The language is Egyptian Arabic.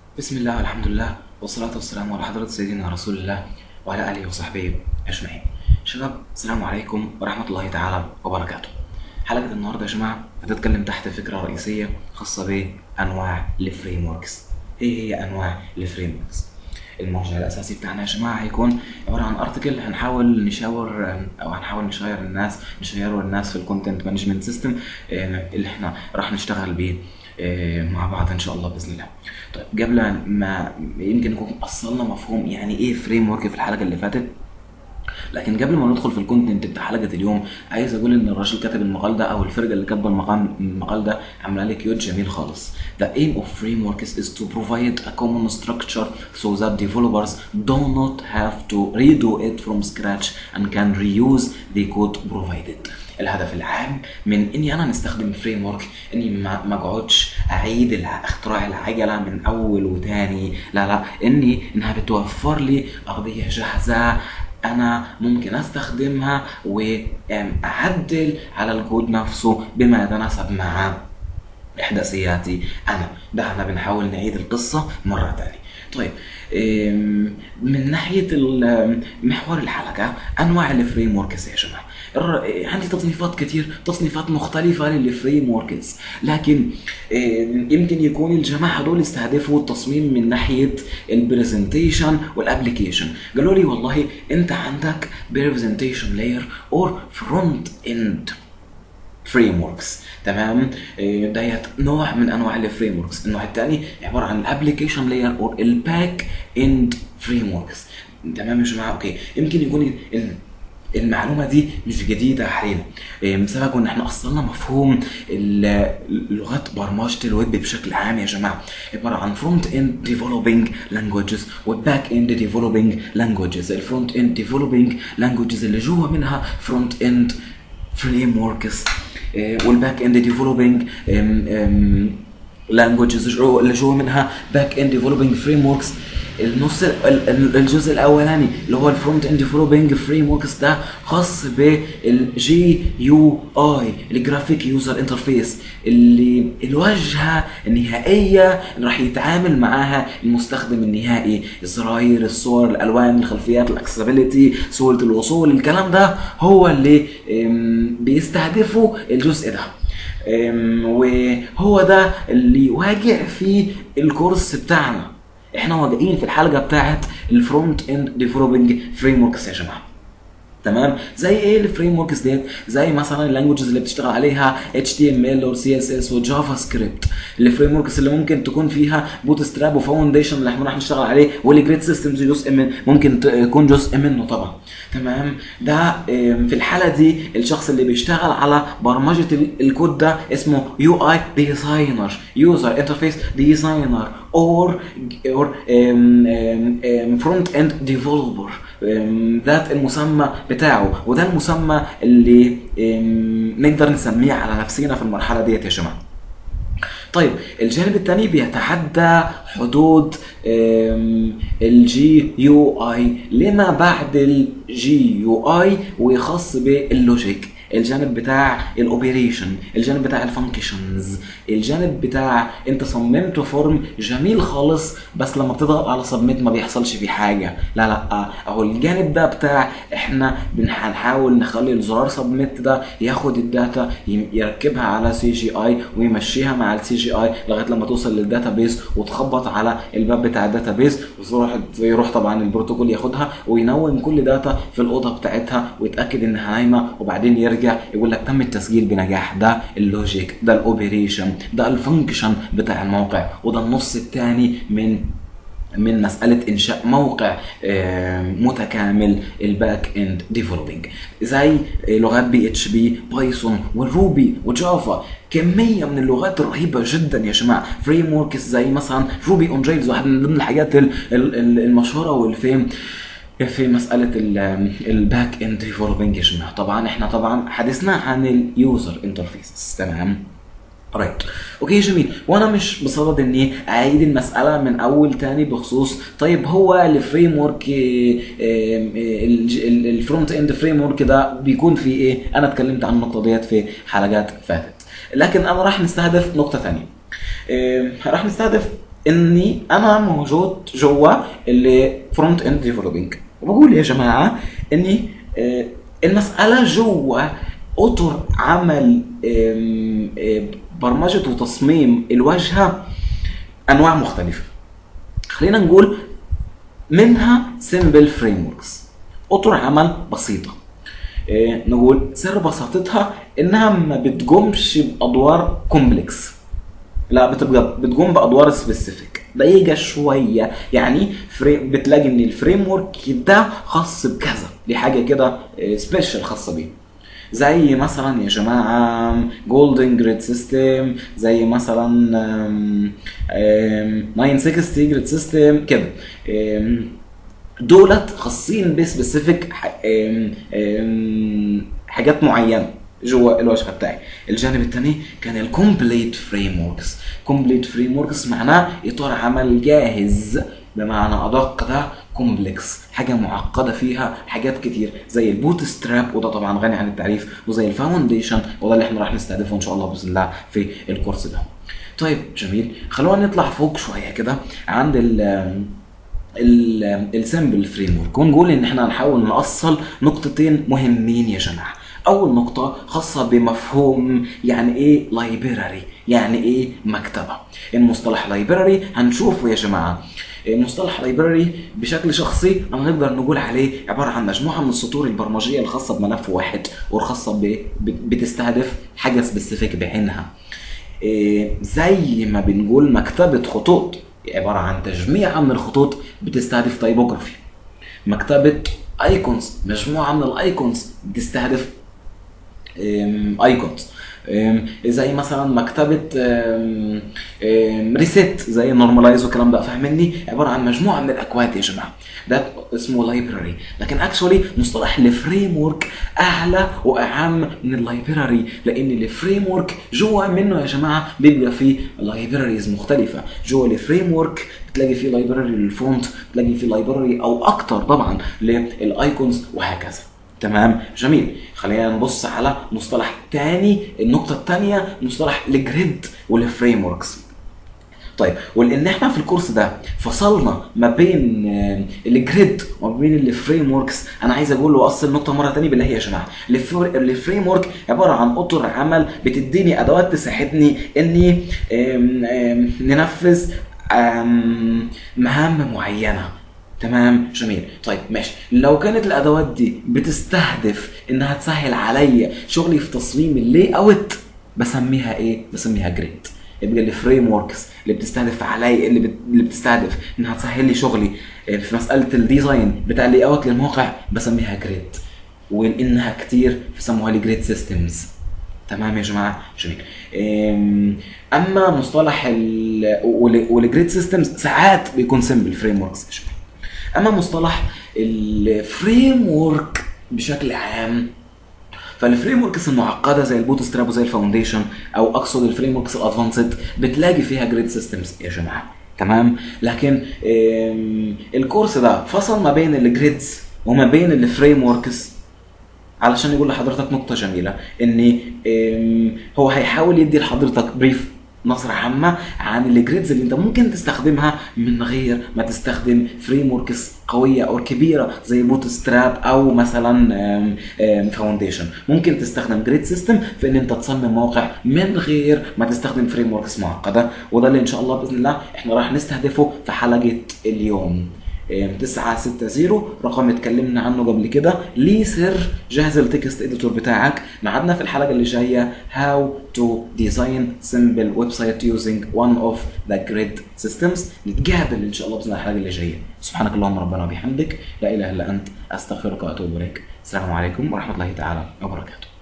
بسم الله والحمد لله والصلاة والسلام على حضرة سيدنا رسول الله وعلى آله وصحبه أجمعين. شباب السلام عليكم ورحمة الله تعالى وبركاته. حلقة النهاردة يا جماعة هتتكلم تحت فكرة رئيسية خاصة بأنواع الفريم وركس. إيه هي أنواع الفريم وركس؟ المرجع الأساسي بتاعنا يا جماعة هيكون عبارة عن ارتكل هنحاول نشاور أو هنحاول نشير الناس نشيره الناس في الكونتنت مانجمنت سيستم اللي احنا راح نشتغل بيه آه، مع بعض ان شاء الله باذن الله. طيب قبل ما يمكن نكون اصلنا مفهوم يعني ايه فريم ورك في الحلقه اللي فاتت لكن قبل ما ندخل في الكونتنت بتاع حلقه اليوم عايز اقول ان الراجل كاتب المقال ده او الفرقه اللي كاتبه المقام المقال ده عامله لي كيوت جميل خالص. The aim of frameworks is to provide a common structure so that developers do not have to redo it from scratch and can reuse the code provided. الهدف العام من اني انا نستخدم فريم ورك اني ما ما اقعدش اعيد الع- اختراع العجله من اول وتاني لا لا اني انها بتوفر لي ارضيه جاهزه انا ممكن استخدمها واعدل على الكود نفسه بما يتناسب مع احداثياتي انا ده احنا بنحاول نعيد القصه مره تانية طيب إم، من ناحيه ال- محور الحلقه انواع الفريم وركس يا جماعه الر- عندي تصنيفات كتير تصنيفات مختلفة للفريم وركس لكن إم، يمكن يكون الجماعة دول استهدفوا التصميم من ناحية البرزنتيشن والابلكيشن قالوا لي والله انت عندك برزنتيشن لاير اور فرونت اند فريم وركس تمام إيه، ديت نوع من انواع الفريم وركس النوع الثاني عباره عن الابلكيشن لاير او الباك اند فريم وركس تمام يا جماعه اوكي يمكن يكون ال- المعلومه دي مش جديده علينا إيه، بسبب ان احنا اصلنا مفهوم ال- لغات برمجه الويب بشكل عام يا جماعه عباره عن فرونت اند ديفلوبينج لانجوجز والباك اند ديفلوبينج لانجوجز الفرونت اند ديفلوبينج لانجوجز اللي جوا منها فرونت اند فريم وركس والباك اند ديفلوبينج لانجوجز اللي جوا منها باك اند ديفلوبينج فريم وركس النص ال- ال- الجزء الاولاني اللي هو الفرونت اند ديفلوبينج فريم وركس ده خاص بالجي يو اي الجرافيك يوزر انترفيس اللي الواجهه النهائيه اللي راح يتعامل معاها المستخدم النهائي الزراير الصور الالوان الخلفيات الاكسسبيلتي سهوله الوصول الكلام ده هو اللي أم، بيستهدفه الجزء ده أم، وهو ده اللي واجع فيه الكورس بتاعنا احنا واجعين في الحلقه بتاعت الفرونت اند ديفلوبينج فريم وركس يا جماعه تمام زي ايه الفريم وركس ديت زي مثلا اللانجوجز اللي بتشتغل عليها اتش تي ام ال سي اس اس وجافا سكريبت الفريم وركس اللي ممكن تكون فيها بوت ستراب وفاونديشن اللي احنا راح نشتغل عليه والجريد سيستمز جزء من ممكن ت- يكون جزء منه طبعا تمام ده ام، في الحاله دي الشخص اللي بيشتغل على برمجه ال- الكود ده اسمه يو اي ديزاينر يوزر انترفيس ديزاينر اور اور فرونت اند ديفلوبر ذات المسمى بتاعه وده المسمى اللي ام، نقدر نسميه على نفسينا في المرحله ديت يا جماعه طيب الجانب الثاني بيتحدى حدود الجي يو اي لما بعد الجي يو اي وخاص باللوجيك الجانب بتاع الاوبريشن الجانب بتاع الفانكشنز الجانب بتاع انت صممت فورم جميل خالص بس لما بتضغط على سبميت ما بيحصلش فيه حاجه لا لا اهو الجانب ده بتاع احنا بن- هنحاول نخلي الزرار سبميت ده ياخد الداتا يم- يركبها على سي جي اي ويمشيها مع السي جي اي لغايه لما توصل للداتابيز وتخبط على الباب بتاع الداتابيز ويروح يروح طبعا البروتوكول ياخدها وينوم كل داتا في الاوضه بتاعتها ويتاكد انها نايمه وبعدين يرجع يقول لك تم التسجيل بنجاح ده اللوجيك ده الاوبريشن ده الفانكشن بتاع الموقع وده النص الثاني من من مسألة إنشاء موقع آه، متكامل الباك اند ديفلوبينج زي لغات بي اتش بي بايثون والروبي وجافا كمية من اللغات الرهيبة جدا يا جماعة فريم وركس زي مثلا روبي اون ريلز واحد من ضمن الحاجات ال- ال- ال- المشهورة والفي في مسألة الباك اند ديفلوبينج يا جماعة طبعا احنا طبعا حديثنا عن اليوزر انترفيسز تمام رايت اوكي جميل وانا مش بصدد اني اعيد المساله من اول تاني بخصوص طيب هو الفريم ورك الفرونت اند فريم ورك ده بيكون فيه ايه انا اتكلمت عن النقطه ديت في حلقات فاتت لكن انا راح نستهدف نقطه ثانيه راح نستهدف اني انا موجود جوا اللي فرونت اند ديفلوبينج وبقول يا جماعه اني آه، المساله جوا اطر عمل آم، آم، برمجه وتصميم الواجهه انواع مختلفه خلينا نقول منها سمبل فريم وركس اطر عمل بسيطه إيه، نقول سر بساطتها انها ما بتقومش بادوار كومبلكس لا بتبقى بتقوم بادوار سبيسيفيك دقيقة شوية يعني فريم بتلاقي ان الفريم ورك ده خاص بكذا دي حاجة كده سبيشال خاصة بيه زي مثلا يا جماعة جولدن جريد سيستم زي مثلا آم، آم، 960 جريد سيستم كده آم، دولت خاصين بسبيسيفيك حاجات معينه جوا الواجهه بتاعي الجانب الثاني كان الكومبليت فريم وركس كومبليت فريم وركس معناه اطار عمل جاهز بمعنى ادق ده كومبلكس حاجه معقده فيها حاجات كتير زي البوت ستراب وده طبعا غني عن التعريف وزي الفاونديشن وده اللي احنا راح نستهدفه ان شاء الله باذن الله في الكورس ده طيب جميل خلونا نطلع فوق شويه كده عند ال السمبل فريم ورك ونقول ان احنا هنحاول نأصل نقطتين مهمين يا جماعه اول نقطه خاصه بمفهوم يعني ايه لايبراري يعني ايه مكتبه المصطلح لايبراري هنشوفه يا جماعه مصطلح لايبراري بشكل شخصي انا نقدر نقول عليه عباره عن مجموعه من السطور البرمجيه الخاصه بملف واحد والخاصه ب... ب- بتستهدف حاجه سبيسيفيك بعينها إيه، زي ما بنقول مكتبة خطوط عبارة عن تجميعة من الخطوط بتستهدف تايبوجرافي مكتبة ايكونز مجموعة من الايكونز بتستهدف ايكونز زي مثلا مكتبة ريسيت زي نورماليز والكلام ده فاهمني عبارة عن مجموعة من الاكواد يا جماعة ده اسمه لايبراري لكن اكشولي مصطلح الفريم ورك اعلى واعم من اللايبراري لان الفريم ورك جوا منه يا جماعه بيبقى فيه لايبراريز مختلفه جوا الفريم ورك بتلاقي فيه لايبراري للفونت بتلاقي فيه لايبراري او اكتر طبعا للايكونز وهكذا تمام جميل خلينا نبص على مصطلح تاني النقطه الثانيه مصطلح الجريد والفريم وركس طيب ولان احنا في الكورس ده فصلنا ما بين آه، الجريد وما بين الفريم وركس انا عايز اقول واصل نقطه مره تانية بالله يا جماعه الفر- الفريم ورك عباره عن اطر عمل بتديني ادوات تساعدني اني آم، آم، ننفذ آم، مهام معينه تمام جميل طيب ماشي لو كانت الادوات دي بتستهدف انها تسهل عليا شغلي في تصميم اللي اوت بسميها ايه بسميها جريد يبقى الفريم وركس اللي بتستهدف علي اللي, بت... اللي بتستهدف انها تسهل لي شغلي آه، في مساله الديزاين بتاع اللي اوت للموقع بسميها جريد وانها كتير بيسموها لي جريد سيستمز تمام يا جماعه جميل أم، اما مصطلح ال والجريد سيستمز ساعات بيكون سمبل فريم وركس يا جماعه اما مصطلح الفريم ورك بشكل عام فالفريم وركس المعقده زي البوت ستراب وزي الفاونديشن او اقصد الفريم وركس الادفانسد بتلاقي فيها جريد سيستمز يا جماعه تمام لكن أم، الكورس ده فصل ما بين الجريدز وما بين الفريم وركس علشان يقول لحضرتك نقطة جميلة ان أم، هو هيحاول يدي لحضرتك بريف نظرة عامة عن الجريدز اللي انت ممكن تستخدمها من غير ما تستخدم فريم وركس قوية او كبيرة زي بوت ستراب او مثلا فاونديشن ممكن تستخدم جريد سيستم في ان انت تصمم موقع من غير ما تستخدم فريم وركس معقدة وده اللي ان شاء الله باذن الله احنا راح نستهدفه في حلقة اليوم 960 رقم اتكلمنا عنه قبل كده ليه سر جهز التكست اديتور بتاعك ميعادنا في الحلقه اللي جايه how to design simple website using one of the grid systems نتقابل ان شاء الله باذن الله الحلقه اللي جايه سبحانك اللهم ربنا وبحمدك لا اله الا انت استغفرك واتوب اليك السلام عليكم ورحمه الله تعالى وبركاته